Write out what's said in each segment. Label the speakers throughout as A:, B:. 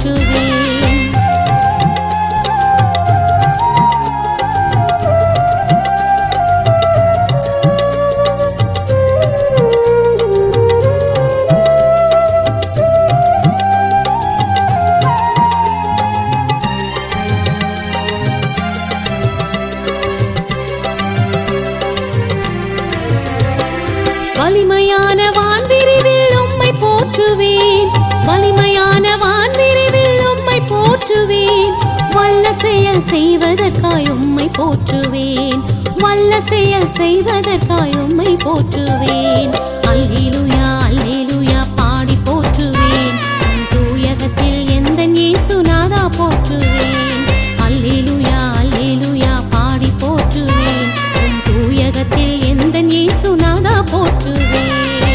A: போற்றுவேன் வலிமையான வான்விரிவில் உம்மை போற்றுவேன் வலிமையான வான்விரிவில் உம்மை போற்றுவேன் வல்ல செயல் செய்வதற்காய் உம்மை போற்றுவேன் வல்ல செயல் செய்வதற்காய் உம்மை போற்றுவேன் அல்லேலூயா அல்லேலூயா பாடி போற்றுவேன் உம் தூயகத்தில் எந்த இயேசுநாதா போற்றுவேன் அல்லேலூயா அல்லேலூயா பாடி போற்றுவேன் உம் தூயகத்தில் எந்த இயேசுநாதா போற்றுவேன்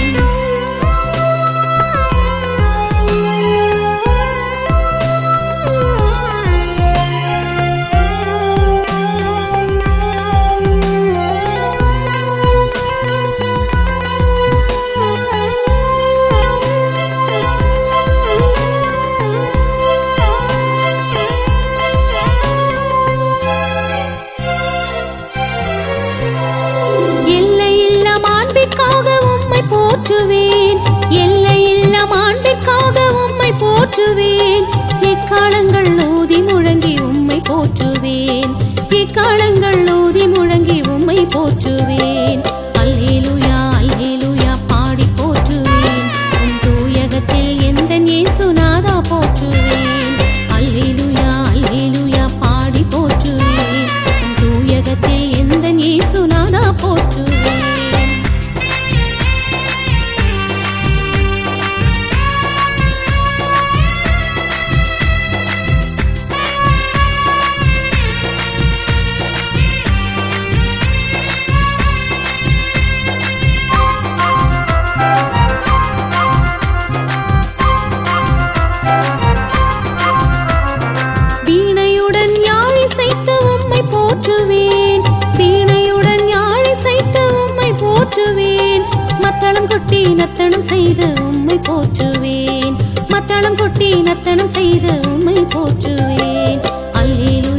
A: எல்லையில்லா மாண்பிற்காக உம்மை போற்றுவேன் எல்லையில்லா மாண்பிற்காக உம்மை போற்றுவேன் எக்காலங்கள் ஊதி முழங்கி உம்மை போற்றுவேன் எக்காலங்கள் ஊதி முழங்கி உம்மை போற்றுவேன் அல்லேலூயா அல்லேலூயா பாடி போற்றுவேன் உம் தூயகத்தில் எந்த இயேசுநாதா போற்றுவேன் அல்லேலூயா அல்லேலூயா பாடி போற்றுவேன் உம் தூயகத்தில் எந்த இயேசுநாதா போற்றுவேன் வீணையுடன் யாழி செய்து உம்மை போற்றுவேன் வீணையுடன் யாழி செய்து உம்மை போற்றுவேன் மத்தளம் கொட்டி நத்தனம் செய்து உம்மை போற்றுவேன் மத்தளம் கொட்டி நத்தனம் செய்து உம்மை போற்றுவேன் அல்லேலூயா